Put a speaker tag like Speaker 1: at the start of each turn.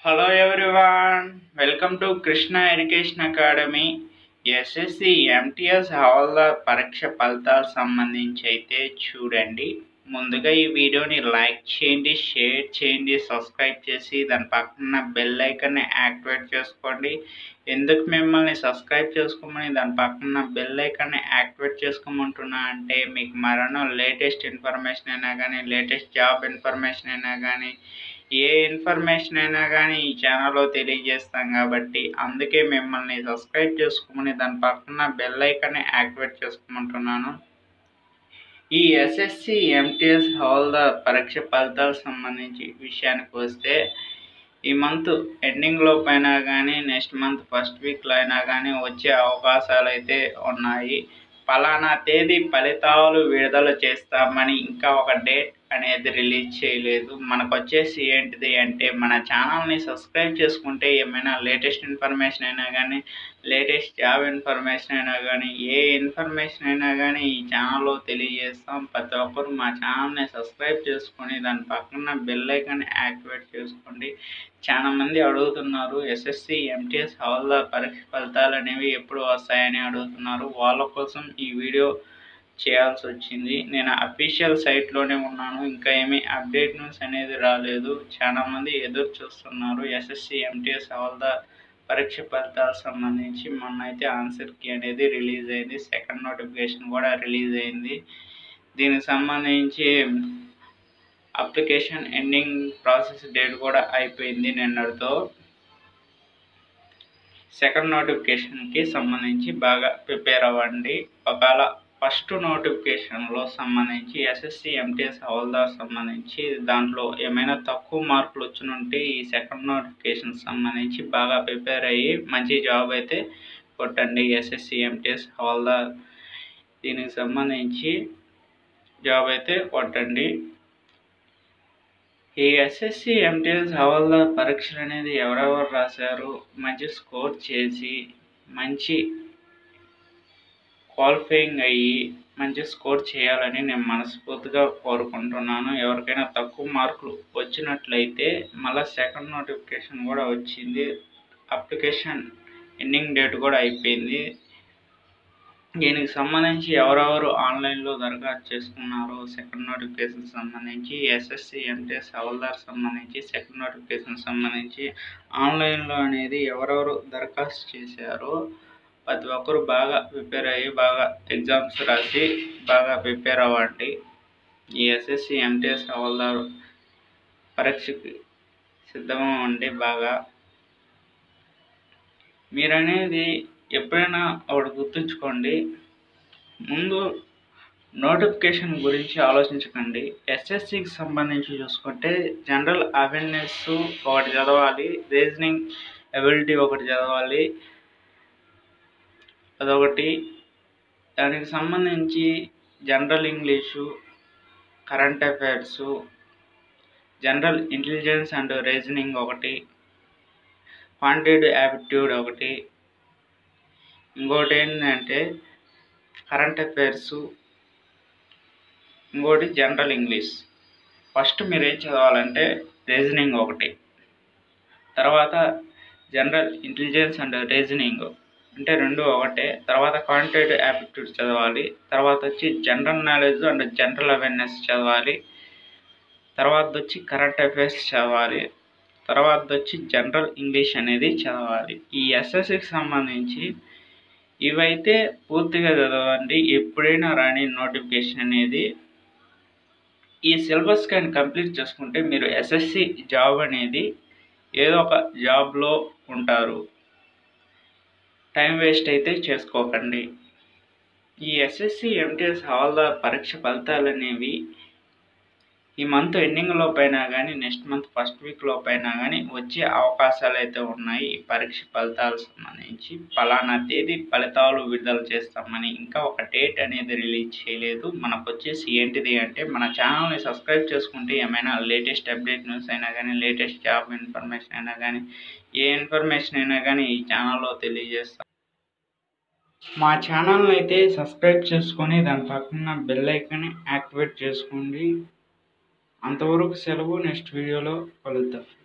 Speaker 1: hello everyone welcome to Krishna education academy SSC MTS Havaldar పరీక్ష ఫలితాలు సంబంధించి అయితే చూడండి ముందుగా ఈ వీడియోని లైక్ చేయండి షేర్ చేయండి సబ్స్క్రైబ్ చేసి దాని పక్కన బెల్ ఐకన్ని యాక్టివేట్ చేసుకోండి ఎందుకు మిమ్మల్ని సబ్స్క్రైబ్ చేసుకోమని దాని పక్కన బెల్ ఐకన్ని యాక్టివేట్ చేసుకోమంటున్నా అంటే మీకు మరో లేటెస్ట్ ఇన్ఫర్మేషన్ అయినా కానీ లేటెస్ట్ జాబ్ ఇన్ఫర్మేషన్ అయినా కానీ ఏ ఇన్ఫర్మేషన్ అయినా కానీ ఈ ఛానల్లో తెలియజేస్తాం కాబట్టి అందుకే మిమ్మల్ని సబ్స్క్రైబ్ చేసుకోమని దాని పక్కన బెల్ ఐకాన్ని యాక్టివేట్ చేసుకోమంటున్నాను ఈ ఎస్ఎస్సి ఎంటీఎస్ హవాల్దార్ పరీక్ష ఫలితాలకు సంబంధించి విషయానికి వస్తే ఈ మంత్ ఎండింగ్లో పైన కానీ నెక్స్ట్ మంత్ ఫస్ట్ వీక్లో అయినా కానీ వచ్చే అవకాశాలు అయితే ఉన్నాయి పలానా తేదీ ఫలితాలు విడుదల చేస్తామని ఇంకా ఒక డేట్ అనేది రిలీజ్ చేయలేదు మనకు వచ్చేసి ఏంటిది అంటే మన ఛానల్ని సబ్స్క్రైబ్ చేసుకుంటే ఏమైనా లేటెస్ట్ ఇన్ఫర్మేషన్ అయినా కానీ లేటెస్ట్ జాబ్ ఇన్ఫర్మేషన్ అయినా కానీ ఏ ఇన్ఫర్మేషన్ అయినా కానీ ఈ ఛానల్లో తెలియజేస్తాం ప్రతి ఒక్కరు మా ఛానల్ని సబ్స్క్రైబ్ చేసుకొని దాని పక్కన బెల్ ఐకాన్ యాక్టివేట్ చేసుకోండి చాలా మంది అడుగుతున్నారు ఎస్ఎస్సి ఎంటీఎస్ హవాల్దార్ పరీక్ష ఫలితాలు అనేవి ఎప్పుడు వస్తాయని అడుగుతున్నారు వాళ్ళ కోసం ఈ వీడియో చేయాల్సి వచ్చింది నేను అఫీషియల్ సైట్లోనే ఉన్నాను ఇంకా ఏమీ అప్డేట్ న్యూస్ అనేది రాలేదు చాలా మంది ఎదురు చూస్తున్నారు ఎస్ఎస్సి ఎంటీఎస్ హవాల్దార్ పరీక్ష ఫలితాలకు సంబంధించి మొన్న అయితే ఆన్సర్ కీ అనేది రిలీజ్ అయింది సెకండ్ నోటిఫికేషన్ కూడా రిలీజ్ అయింది దీనికి సంబంధించి అప్లికేషన్ ఎండింగ్ ప్రాసెస్ డేట్ కూడా అయిపోయింది నిన్నటితో సెకండ్ నోటిఫికేషన్కి సంబంధించి బాగా ప్రిపేర్ అవ్వండి ఒకవేళ ఫస్ట్ నోటిఫికేషన్లో సంబంధించి ఎస్ఎస్సి ఎంటీఎస్ హవాల్దార్ సంబంధించి దాంట్లో ఏమైనా తక్కువ మార్కులు వచ్చినుంటే ఈ సెకండ్ నోటిఫికేషన్ సంబంధించి బాగా ప్రిపేర్ అయ్యి మంచి జాబ్ అయితే కొట్టండి ఎస్ఎస్సి ఎంటీఎస్ హవాల్దార్ దీనికి సంబంధించి జాబ్ అయితే కొట్టండి ఈ ఎస్ఎస్సి ఎంటీఎస్ హవాల్దార్ పరీక్షలు అనేది ఎవరెవరు రాశారు మంచి స్కోర్ చేసి మంచి క్వాలిఫైయింగ్ అయ్యి మంచి స్కోర్ చేయాలని నేను మనస్ఫూర్తిగా కోరుకుంటున్నాను ఎవరికైనా తక్కువ మార్కులు వచ్చినట్లయితే మళ్ళీ సెకండ్ నోటిఫికేషన్ కూడా వచ్చింది అప్లికేషన్ ఎండింగ్ డేట్ కూడా అయిపోయింది దీనికి సంబంధించి ఎవరెవరు ఆన్లైన్లో దరఖాస్తు చేసుకున్నారో సెకండ్ నోటిఫికేషన్ సంబంధించి ఎస్ఎస్సి ఎంటీఎస్ హవల్దార్ సంబంధించి సెకండ్ నోటిఫికేషన్ సంబంధించి ఆన్లైన్లో అనేది ఎవరెవరు దరఖాస్తు చేశారో ప్రతి ఒక్కరు బాగా ప్రిపేర్ అయ్యి బాగా ఎగ్జామ్స్ రాసి బాగా ప్రిపేర్ అవ్వండి ఈ ఎస్ఎస్సి ఎంటీఎస్ హవల్దార్ పరీక్షకి సిద్ధంగా ఉండి బాగా మీరు అనేది ఎప్పుడైనా ఒకటి గుర్తుంచుకోండి ముందు నోటిఫికేషన్ గురించి ఆలోచించకండి ఎస్ఎస్సికి సంబంధించి చూసుకుంటే జనరల్ అవేర్నెస్ ఒకటి చదవాలి రీజనింగ్ ఎబిలిటీ ఒకటి చదవాలి అదొకటి దానికి సంబంధించి general English current affairs general intelligence and reasoning ఒకటి క్వాంటిటేటివ్ యాప్టిట్యూడ్ ఒకటి ఇంకోటి ఏంటంటే కరెంట్ అఫైర్స్ ఇంకోటి జనరల్ ఇంగ్లీష్ ఫస్ట్ మీరు ఏం చదవాలంటే రీజనింగ్ ఒకటి తర్వాత జనరల్ ఇంటెలిజెన్స్ అండ్ రీజనింగ్ అంటే రెండు ఒకటే తర్వాత క్వాంటిటేటివ్ యాప్టిట్యూడ్ చదవాలి తర్వాత వచ్చి general knowledge and general awareness చదవాలి తర్వాత వచ్చి కరెంట్ అఫైర్స్ చదవాలి తర్వాత వచ్చి జనరల్ ఇంగ్లీష్ అనేది చదవాలి ఈ ఎస్ఎస్సికి సంబంధించి ఇవైతే పూర్తిగా చదవండి ఎప్పుడైనా రాని నోటిఫికేషన్ అనేది ఈ సిలబస్ కానీ కంప్లీట్ చేసుకుంటే మీరు ఎస్ఎస్సి జాబ్ అనేది ఏదో ఒక జాబ్లో ఉంటారు టైం వేస్ట్ అయితే చేసుకోకండి ఈ ఎస్ఎస్సి ఎంటీఎస్ హవాల్దార్ పరీక్ష ఫలితాలు అనేవి ఈ మంత్ ఎండింగ్లో పైన కానీ నెక్స్ట్ మంత్ ఫస్ట్ వీక్లో పైన కానీ వచ్చే అవకాశాలు అయితే ఉన్నాయి ఈ పరీక్ష ఫలితాలకు సంబంధించి ఫలానా తేదీ ఫలితాలు విడుదల చేస్తామని ఇంకా ఒక డేట్ అనేది రిలీజ్ చేయలేదు మనకు వచ్చేసి ఏంటిది అంటే మన ఛానల్ని సబ్స్క్రైబ్ చేసుకుంటే ఏమైనా లేటెస్ట్ అప్డేట్ న్యూస్ అయినా కానీ లేటెస్ట్ జాబ్ ఇన్ఫర్మేషన్ అయినా కానీ ఏ ఇన్ఫర్మేషన్ అయినా కానీ ఈ ఛానల్లో తెలియజేస్తాం మా ఛానల్ని అయితే సబ్స్క్రైబ్ చేసుకొని దాని పక్కన బెల్ ఐకాన్ని యాక్టివేట్ చేసుకోండి అంతవరకు సెలవు నెక్స్ట్ వీడియోలో కలుద్దాం